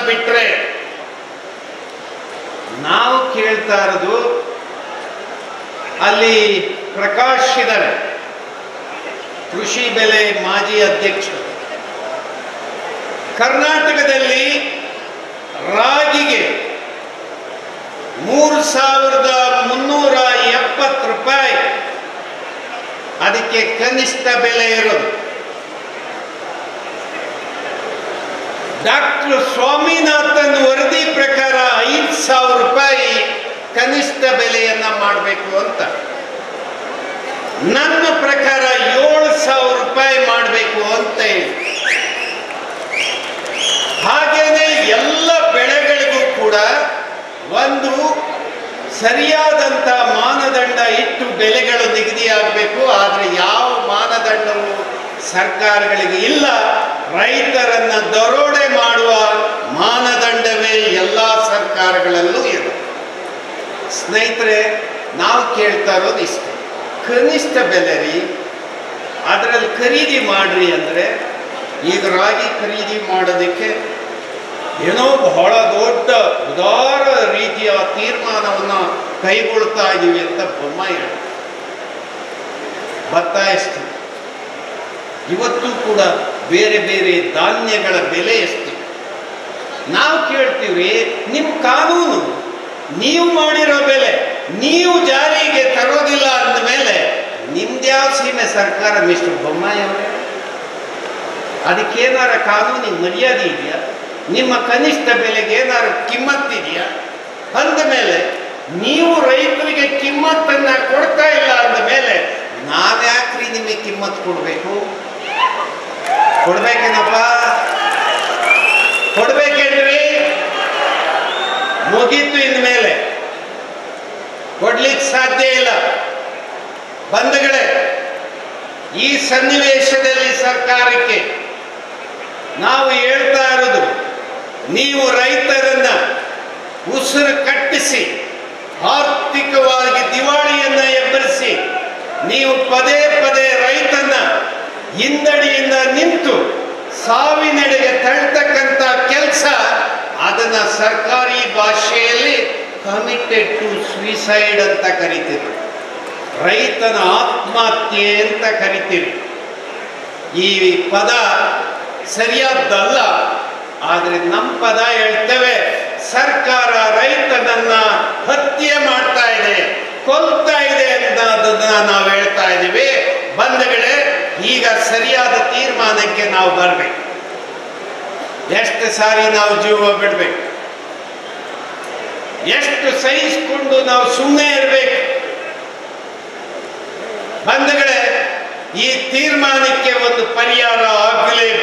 ಬಿಟ್ರೆ ನಾವು ಕೇಳ್ತಾ ಇರೋದು ಅಲ್ಲಿ ಪ್ರಕಾಶ್ ಇದ್ದಾರೆ ಕೃಷಿ ಬೆಲೆ ಮಾಜಿ ಅಧ್ಯಕ್ಷರು ಕರ್ನಾಟಕದಲ್ಲಿ ರಾಗಿಗೆ ಮೂರು ಸಾವಿರದ ಮುನ್ನೂರ ಎಪ್ಪತ್ತು ರೂಪಾಯಿ ಅದಕ್ಕೆ ಕನಿಷ್ಠ ಬೆಲೆ ಇರೋದು ಡಾಕ್ಟರ್ ಸ್ವಾಮಿನಾಥನ್ ವರದಿ ಪ್ರಕಾರ ಐದು ಸಾವಿರ ರೂಪಾಯಿ ಕನಿಷ್ಠ ಬೆಲೆಯನ್ನ ಮಾಡಬೇಕು ಅಂತ ನನ್ನ ಪ್ರಕಾರ ಏಳು ಸಾವಿರ ರೂಪಾಯಿ ಮಾಡಬೇಕು ಅಂತ ಹೇಳಿ ಹಾಗೇನೆ ಎಲ್ಲ ಬೆಳೆಗಳಿಗೂ ಕೂಡ ಒಂದು ಸರಿಯಾದಂಥ ಮಾನದಂಡ ಇಟ್ಟು ಬೆಲೆಗಳು ನಿಗದಿಯಾಗಬೇಕು ಆದರೆ ಯಾವ ಮಾನದಂಡವು ಸರ್ಕಾರಗಳಿಗೆ ಇಲ್ಲ ರೈತರನ್ನ ದರೋಡೆ ಮಾಡುವ ಮಾನದಂಡವೇ ಎಲ್ಲ ಸರ್ಕಾರಗಳಲ್ಲೂ ಇದೆ ಸ್ನೇಹಿತರೆ ನಾವು ಕೇಳ್ತಾ ಇರೋದು ಇಷ್ಟ ಕನಿಷ್ಠ ಬೆಲೆ ರೀ ಅದರಲ್ಲಿ ಖರೀದಿ ಮಾಡ್ರಿ ಅಂದರೆ ಈಗ ರಾಗಿ ಖರೀದಿ ಮಾಡೋದಕ್ಕೆ ಏನೋ ಬಹಳ ದೊಡ್ಡ ಉದಾರ ರೀತಿಯ ತೀರ್ಮಾನವನ್ನು ಕೈಗೊಳ್ತಾ ಇದ್ದೀವಿ ಅಂತ ಬೊಮ್ಮಾಯಿ ಹೇಳ್ತಾರೆ. ಭತ್ತ ಎಷ್ಟು ಇವತ್ತು ಕೂಡ ಬೇರೆ ಬೇರೆ ಧಾನ್ಯಗಳ ಬೆಲೆ ಎಷ್ಟು ನಾವು ಕೇಳ್ತೀವ್ರಿ ನಿಮ್ಮ ಕಾನೂನು ನೀವು ಮಾಡಿರೋ ಬೆಲೆ ನೀವು ಜಾರಿಗೆ ತರೋದಿಲ್ಲ ಅಂದಮೇಲೆ ನಿಮ್ದ್ಯಾವ ಸೀಮೆ ಸರ್ಕಾರ ಮಿಸ್ಟರ್ ಬೊಮ್ಮಾಯಿ ಅವರೇ ಅದಕ್ಕೇನಾರ ಕಾನೂನಿಗೆ ಮರ್ಯಾದೆ ಇದೆಯಾ ನಿಮ್ಮ ಕನಿಷ್ಠ ಬೆಲೆಗೆ ಏನಾರು ಕಿಮ್ಮತ್ತಿದೆಯಾ ಅಂದ ಮೇಲೆ ನೀವು ರೈತರಿಗೆ ಕಿಮ್ಮತ್ತನ್ನ ಕೊಡ್ತಾ ಇಲ್ಲ ಅಂದ ಮೇಲೆ ನಾವ್ಯಾಕ್ರಿ ನಿಮಗೆ ಕಿಮ್ಮತ್ ಕೊಡಬೇಕು ಕೊಡ್ಬೇಕೇನಪ್ಪ ಕೊಡ್ಬೇಕೇನ್ರಿ ಮುಗೀತು ಇನ್ಮೇಲೆ ಕೊಡ್ಲಿಕ್ಕೆ ಸಾಧ್ಯ ಇಲ್ಲ ಬಂಧುಗಳೇ ಈ ಸನ್ನಿವೇಶದಲ್ಲಿ ಸರ್ಕಾರಕ್ಕೆ ನಾವು ಹೇಳ್ತಾ ಇರೋದು ನೀವು ರೈತರನ್ನ ಉಸಿರು ಕಟ್ಟಿಸಿ ಆರ್ಥಿಕವಾಗಿ ದಿವಾಳಿಯನ್ನ ಎಬ್ಬರಿಸಿ ನೀವು ಪದೇ ಪದೇ ರೈತನ್ನ ಹಿಂದಡಿಯಿಂದ ನಿಂತು ಸಾವಿನೆಡೆಗೆ ತಳ್ತಕ್ಕಂಥ ಕೆಲಸ ಅದನ್ನ ಸರ್ಕಾರಿ ಭಾಷೆಯಲ್ಲಿ ಕಮಿಟೆಡ್ ಟು ಸುಯಿಸೈಡ್ ಅಂತ ಕರಿತೀವಿ ರೈತನ ಆತ್ಮಹತ್ಯೆ ಅಂತ ಕರಿತೀವಿ ಈ ಪದ ಸರಿಯಾದ್ದಲ್ಲ ಆದರೆ ನಮ್ಮ ಪದ ಹೇಳ್ತೇವೆ ಸರ್ಕಾರ ರೈತನನ್ನ ಹತ್ಯೆ ಮಾಡ್ತಾ ಇದೆ ಕೊಲ್ತಾ ಇದೆ ಅನ್ನೋದನ್ನ ನಾವು ಹೇಳ್ತಾ ಇದ್ದೀವಿ ಬಂಧುಗಳೇ ಈಗ ಸರಿಯಾದ ತೀರ್ಮಾನಕ್ಕೆ ನಾವು ಬರಬೇಕು ಎಷ್ಟು ಸಾರಿ ನಾವು ಜೀವ ಬಿಡ್ಬೇಕು ಎಷ್ಟು ಸಹಿಸಿಕೊಂಡು ನಾವು ಸುಮ್ಮನೆ ಇರಬೇಕು ಬಂಧುಗಳೇ ಈ ತೀರ್ಮಾನಕ್ಕೆ ಒಂದು ಪರಿಹಾರ ಆಗಲೇಬೇಕು